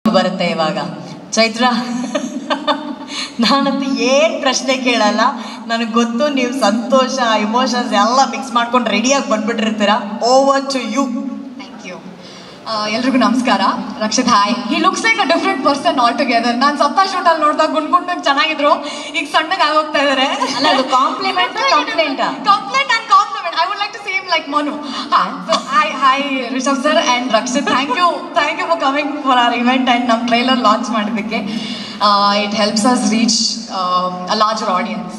ಬರುತ್ತೆ ಇವಾಗ ಚೈತ್ರ ನಾನಂತೂ ಏನು ಪ್ರಶ್ನೆ ಕೇಳಲ್ಲ ನನಗೆ ಗೊತ್ತು ನೀವು ಸಂತೋಷ ಇಮೋಷನ್ಸ್ ಎಲ್ಲ ಮಿಕ್ಸ್ ಮಾಡ್ಕೊಂಡು ರೆಡಿಯಾಗಿ ಬಂದ್ಬಿಟ್ಟಿರ್ತೀರ over to you thank you ಎಲ್ರಿಗೂ ನಮಸ್ಕಾರ Rakshit hi he looks like a different person all together ನಾನು ಸಪ್ತಾ ಶೂಟಲ್ಲಿ ನೋಡಿದಾಗ ಗುಂಡ್ಗುಂಡ್ ಚೆನ್ನಾಗಿದ್ರು ಈಗ ಸಣ್ಣಗೆ ಆಗೋಗ್ತಾ ಇದಾರೆ ಅಲ್ಲ ಅದು compliment complaint complaint and compliment I would like to same like Manu so hi hi Rishab sir and Rakshit thank you thank you for coming for our event and ನಮ್ಮ trailer launch ಮಾಡೋದಕ್ಕೆ it helps us reach a larger audience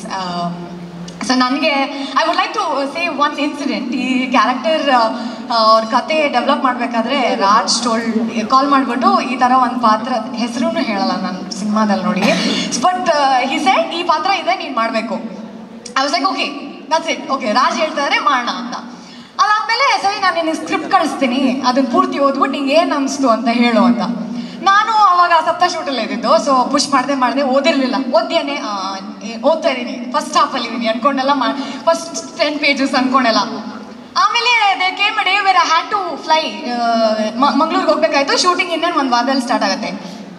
so ನನಗೆ I would like to say one incident ಈ character ಅವ್ರ ಕತೆ develop ಮಾಡಬೇಕಾದ್ರೆ Raj toll ಕಾಲ್ ಮಾಡಿಬಿಟ್ಟು ಈ ಥರ ಒಂದು ಪಾತ್ರ ಹೆಸರು ಹೇಳಲ್ಲ ನಾನು ಸಿನಿಮಾದಲ್ಲಿ ನೋಡಿ ಬಟ್ ಈ ಸೆಟ್ ಈ ಪಾತ್ರ ಇದೆ ನೀನು ಮಾಡಬೇಕು I was like okay that's it okay Raj ಹೇಳ್ತಾ ಇದ್ದಾರೆ ಮಾಡೋಣ ಅಂತ ಅದಾದ್ಮೇಲೆ ಸರಿ ನಾನು ನಿನಗೆ ಸ್ಕ್ರಿಪ್ಟ್ ಕಳಿಸ್ತೀನಿ ಅದನ್ನ ಪೂರ್ತಿ ಓದ್ಬಿಟ್ಟು ನಿಂಗೆ ಏನು ಅನಿಸ್ತು ಅಂತ ಹೇಳು ಅಂತ ನಾನು ಅವಾಗ ಸಪ್ತ ಶೂಟಲ್ಲಿ ಇದ್ದಿದ್ದು ಸೊ ಪುಷ್ ಮಾಡದೆ ಮಾಡದೆ ಓದಿರಲಿಲ್ಲ ಓದ್ಯೇನೆ ಆ, ಏ- ಓದ್ತಾ ಇದ್ದೀನಿ ಫಸ್ಟ್ ಹಾಫಲ್ಲಿ ಇದ್ದೀನಿ ಅನ್ಕೊಂಡೆಲ್ಲ ಮಾ ಫಸ್ಟ್ ಟೆನ್ ಪೇಜಸ್ ಅನ್ಕೊಂಡೆಲ್ಲ ಆಮೇಲೆ they came day where I had to fly ಮಂಗ್ಳೂರಿಗೆ ಹೋಗ್ಬೇಕಾಯ್ತು ಶೂಟಿಂಗ್ ಇನ್ನೇನು ಒಂದು ವಾರದಲ್ಲಿ ಸ್ಟಾರ್ಟ್ ಆಗುತ್ತೆ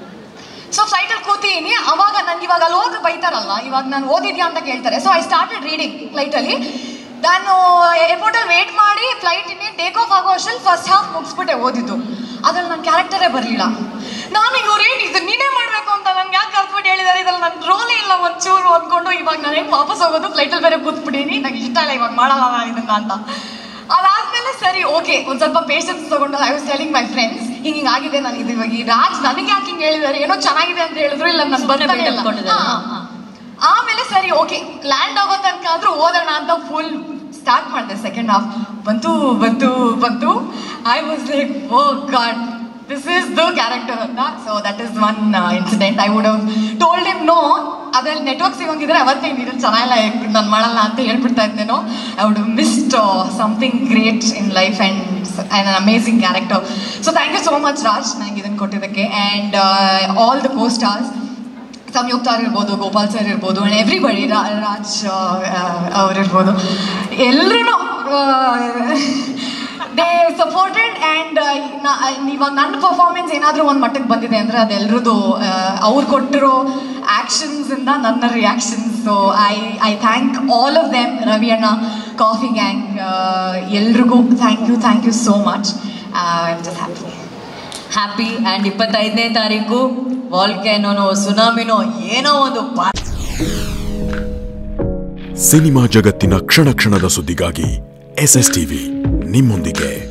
ಸೊ ಫ್ಲೈಟಲ್ಲಿ ಕೂತೀನಿ ಅವಾಗ ನನ್ಗೆ ಇವಾಗ ಅಲ್ಲಿ ಹೋದ್ರೆ ಬೈತಾರಲ್ಲ ಇವಾಗ ನಾನು ಓದಿದ್ಯಾ ಅಂತ ಕೇಳ್ತಾರೆ ಸೊ ಐ ಸ್ಟಾರ್ಟೆಡ್ ರೀಡಿಂಗ್ ಫ್ಲೈಟಲ್ಲಿ ನಾನು ಏರ್ಪೋರ್ಟಲ್ಲಿ ವೇಟ್ ಮಾಡಿ ಫ್ಲೈಟ್ ಇನ್ನೇನು ಟೇಕ್ ಆಫ್ ಆಗೋ ಅಷ್ಟರಲ್ಲಿ ಫಸ್ಟ್ ಹಾಫ್ ಮುಗಿಸ್ಬಿಟ್ಟೆ ಓದಿದ್ದು ಅದ್ರಲ್ಲಿ ನನ್ನ ಕ್ಯಾರೆಕ್ಟರೇ ಬರಲಿಲ್ಲ ನಾನು ಇವ್ರೇನು ಇದು ನೀನೇ ಮಾಡಬೇಕು ಅಂತ ನನ್ಗೆ ಯಾಕೆ ಕಲ್ತ್ಬಿಟ್ಟು ಹೇಳಿದ್ದಾರೆ ಇದ್ರಲ್ಲಿ ನನ್ನ ರೋಲೇ ಇಲ್ಲ ಒಂಚೂರು ಅಂದ್ಕೊಂಡು ಇವಾಗ ನಾನು ಹೆಂಗೆ ವಾಪಸ್ ಹೋಗೋದು ಫ್ಲೈಟಲ್ಲಿ ಬೇರೆ ಕೂತ್ಬಿಟ್ಟಿನಿ ನಂಗೆ ಇಷ್ಟ ಇಲ್ಲ ಇವಾಗ ಮಾಡಲ್ಲ ನಾನು ಇದನ್ನ ಅಂತ ಅದಾದ್ಮೇಲೆ ಸರಿ ಓಕೆ ಒಂದ್ ಸ್ವಲ್ಪ ಪೇಷನ್ಸ್ ತಗೊಂಡು I was telling my friends ಹಿಂಗ್ ಹಿಂಗ್ ಆಗಿದೆ ನಾನು ಇದು ಇವಾಗ ಈ ರಾಜ್ ನನಗೆ ಯಾಕೆ ಹಿಂಗ್ ಹೇಳಿದಾರೆ ಏನೋ ಚೆನ್ನಾಗಿದೆ ಅಂತ ಹೇಳಿದ್ರು ಇಲ್ಲ ನಾನು ಸುಮ್ನೆ ಬರ್ತಾನೆ ಇಲ್ಲ ಬಿಟ್ಕೊಂಡಿದ್ದಾರೆ. ಹಾ, ಹಾ. ಆಮೇಲೆ ಸರಿ ಓಕೆ ಲ್ಯಾಂಡ್ ಆಗೋ ತನಕ ಆದ್ರೂ ಓದೋಣ ಅಂತ ಫುಲ್ ಸ್ಟಾರ್ಟ್ ಮಾಡಿದೆ ಸೆಕೆಂಡ್ ಹಾಫ್ ಬಂತು ಬಂತು ಬಂತು I was like oh God this is the character ಅಂತ so that is one incident I would have told him no ಅದ್ರಲ್ಲಿ ನೆಟ್ವರ್ಕ್ ಸಿಗೋಂಗಿದ್ರೆ ಅವತ್ತೇ ನೀನು ಚೆನ್ನಾಗಿಲ್ಲ ನಾನು ಮಾಡಲ್ಲ ಅಂತ ಹೇಳ್ಬಿಡ್ತಾ ಇದ್ದೇನೋ I would missed something great in life and and an amazing character so thank you so much Raj ನನಗೆ ಇದನ್ನು ಕೊಟ್ಟಿದ್ದಕ್ಕೆ and all the co stars ಸಂಯುಕ್ತ ಅವ್ರು ಇರ್ಬೋದು ಗೋಪಾಲ್ ಸರ್ ಇರ್ಬೋದು ಆ್ಯಂಡ್ ಎವ್ರಿಬಡಿ ರಾಜ್ ಅವರಿರ್ಬೋದು ಎಲ್ಲರೂ ದೇ ಸಪೋರ್ಟೆಡ್ ಆ್ಯಂಡ್ ಇವಾಗ ನನ್ನ ಪರ್ಫಾರ್ಮೆನ್ಸ್ ಏನಾದರೂ ಒಂದು ಮಟ್ಟಕ್ಕೆ ಬಂದಿದೆ ಅಂದರೆ ಅದೆಲ್ಲರದು ಅವ್ರು ಕೊಟ್ಟಿರೋ ಆ್ಯಕ್ಷನ್ಸಿಂದ ನನ್ನ reactions so I I thank all of them Ravi ಅಣ್ಣ ಕಾಫಿ ಗ್ಯಾಂಗ್ ಎಲ್ರಿಗೂ thank you thank you so much I just happy happy and ಇಪ್ಪತ್ತೈದನೇ ತಾರೀಕು ವಾಲ್ಕ್ಯಾನೋನೋ ಸುನಾಮಿನೋ ಏನೋ ಒಂದು ಪಾ ಸಿನಿಮಾ ಜಗತ್ತಿನ ಕ್ಷಣ ಕ್ಷಣದ ಸುದ್ದಿಗಾಗಿ ಎಸ್ ಎಸ್ ಟಿವಿ ನಿಮ್ಮೊಂದಿಗೆ